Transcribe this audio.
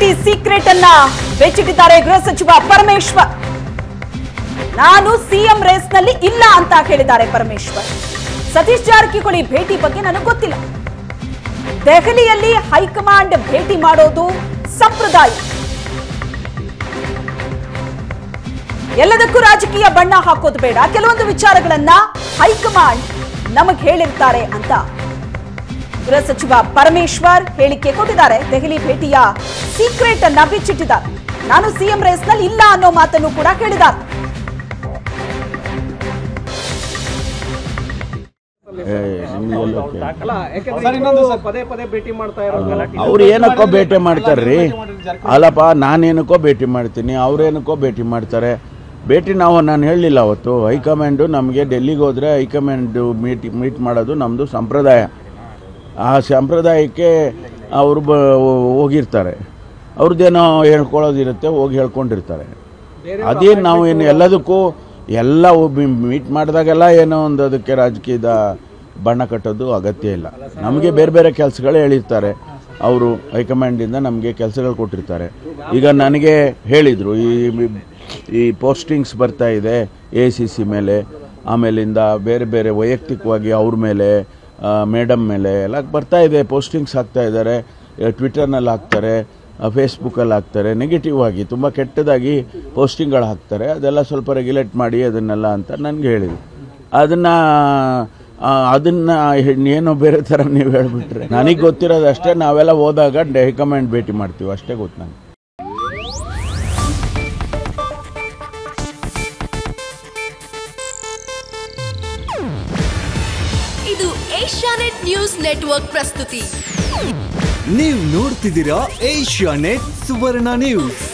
ಭೇಟಿ ಸೀಕ್ರೆಟ್ ಅನ್ನ ಬೆಚ್ಚಿಟ್ಟಿದ್ದಾರೆ ಗೃಹ ಸಚಿವ ಪರಮೇಶ್ವರ್ ನಾನು ಸಿಎಂ ರೇಸ್ ನಲ್ಲಿ ಇಲ್ಲ ಅಂತ ಹೇಳಿದ್ದಾರೆ ಪರಮೇಶ್ವರ್ ಸತೀಶ್ ಜಾರಕಿಹೊಳಿ ಭೇಟಿ ಬಗ್ಗೆ ನನಗೆ ಗೊತ್ತಿಲ್ಲ ದೆಹಲಿಯಲ್ಲಿ ಹೈಕಮಾಂಡ್ ಭೇಟಿ ಮಾಡೋದು ಸಂಪ್ರದಾಯ ಎಲ್ಲದಕ್ಕೂ ರಾಜಕೀಯ ಬಣ್ಣ ಹಾಕೋದು ಬೇಡ ಕೆಲವೊಂದು ವಿಚಾರಗಳನ್ನ ಹೈಕಮಾಂಡ್ ನಮಗ್ ಹೇಳಿರ್ತಾರೆ ಅಂತ ಗೃಹ ಸಚಿವ ಪರಮೇಶ್ವರ್ ಹೇಳಿಕೆ ಕೊಟ್ಟಿದ್ದಾರೆ ದೆಹಲಿ ಭೇಟಿಯ ಸೀಕ್ರೆಟ್ ಅನ್ನ ಬಿಚ್ಚಿಟ್ಟಿದ್ದಾರೆ ನಾನು ಸಿಎಂ ರೇಸ್ ನಲ್ಲಿ ಇಲ್ಲ ಅನ್ನೋ ಮಾತನ್ನು ಕೂಡ ಹೇಳಿದ್ದಾರೆ ಏ, ನಿಮ್ಗೆಲ್ಲ ಓಕೆ. ಅಲ್ಲ ಯಾಕಂದ್ರೆ ಇನ್ನೊಂದು ಪದೇ ಪದೇ ಭೇಟಿ ಮಾಡ್ತಾ ಇರೋ ಗಲಾಟೆ ಅವ್ರು ಏನಕ್ಕೋ ಭೇಟಿ ಮಾಡ್ತಾರ್ರಿ ಅಲ್ಲಪ್ಪ ನಾನೇನಕ್ಕೋ ಭೇಟಿ ಮಾಡ್ತೀನಿ ಅವ್ರೇನಕ್ಕೋ ಭೇಟಿ ಮಾಡ್ತಾರೆ ಭೇಟಿ ನಾವು ನಾನು ಹೇಳಲಿಲ್ಲ ಅವತ್ತು ಹೈಕಮಾಂಡು ನಮಗೆ ಡೆಲ್ಲಿಗೆ ಹೋದರೆ ಹೈಕಮಾಂಡು ಮೀಟ್ ಮೀಟ್ ಮಾಡೋದು ನಮ್ಮದು ಸಂಪ್ರದಾಯ ಆ ಸಂಪ್ರದಾಯಕ್ಕೆ ಅವರು ಬ ಹೋಗಿರ್ತಾರೆ ಅವ್ರದ್ದೇನೋ ಹೇಳ್ಕೊಳ್ಳೋದಿರುತ್ತೆ ಹೋಗಿ ಹೇಳ್ಕೊಂಡಿರ್ತಾರೆ ಅದೇನು ನಾವು ಏನು ಎಲ್ಲದಕ್ಕೂ ಎಲ್ಲ ಮೀಟ್ ಮಾಡಿದಾಗೆಲ್ಲ ಏನೋ ಒಂದು ಅದಕ್ಕೆ ರಾಜಕೀಯದ ಬಣ್ಣ ಕಟ್ಟೋದು ಅಗತ್ಯ ಇಲ್ಲ ನಮಗೆ ಬೇರೆ ಬೇರೆ ಕೆಲಸಗಳು ಹೇಳಿರ್ತಾರೆ ಅವರು ಹೈಕಮಾಂಡಿಂದ ನಮಗೆ ಕೆಲಸಗಳು ಕೊಟ್ಟಿರ್ತಾರೆ ಈಗ ನನಗೆ ಹೇಳಿದರು ಈ ಈ ಪೋಸ್ಟಿಂಗ್ಸ್ ಬರ್ತಾ ಇದೆ ಎ ಸಿ ಸಿ ಮೇಲೆ ಆಮೇಲಿಂದ ಬೇರೆ ಬೇರೆ ವೈಯಕ್ತಿಕವಾಗಿ ಅವ್ರ ಮೇಲೆ ಮೇಡಮ್ ಮೇಲೆ ಎಲ್ಲ ಬರ್ತಾ ಇದೆ ಪೋಸ್ಟಿಂಗ್ಸ್ ಹಾಕ್ತಾ ಇದ್ದಾರೆ ಟ್ವಿಟರ್ನಲ್ಲಿ ಹಾಕ್ತಾರೆ ಫೇಸ್ಬುಕ್ಕಲ್ಲಿ ಹಾಕ್ತಾರೆ ನೆಗೆಟಿವ್ ಆಗಿ ತುಂಬ ಕೆಟ್ಟದಾಗಿ ಪೋಸ್ಟಿಂಗ್ಗಳು ಹಾಕ್ತಾರೆ ಅದೆಲ್ಲ ಸ್ವಲ್ಪ ರೆಗ್ಯುಲೇಟ್ ಮಾಡಿ ಅದನ್ನೆಲ್ಲ ಅಂತ ನನಗೆ ಹೇಳಿದ್ರು ಅದನ್ನು ಅದನ್ನು ಏನೋ ಬೇರೆ ಥರ ನೀವು ಹೇಳಿಬಿಟ್ರೆ ನನಗೆ ಗೊತ್ತಿರೋದು ಅಷ್ಟೇ ನಾವೆಲ್ಲ ಹೋದಾಗ ಹೈಕಮಾಂಡ್ ಭೇಟಿ ಮಾಡ್ತೀವಿ ಅಷ್ಟೇ ಗೊತ್ತು ನನಗೆ ಇದು ಏಷ್ಯಾನೆಟ್ ನ್ಯೂಸ್ ನೆಟ್ವರ್ಕ್ ಪ್ರಸ್ತುತಿ ನೀವು ನೋಡ್ತಿದ್ದೀರಾ ಏಷ್ಯಾ ನೆಟ್ ಸುವರ್ಣ ನ್ಯೂಸ್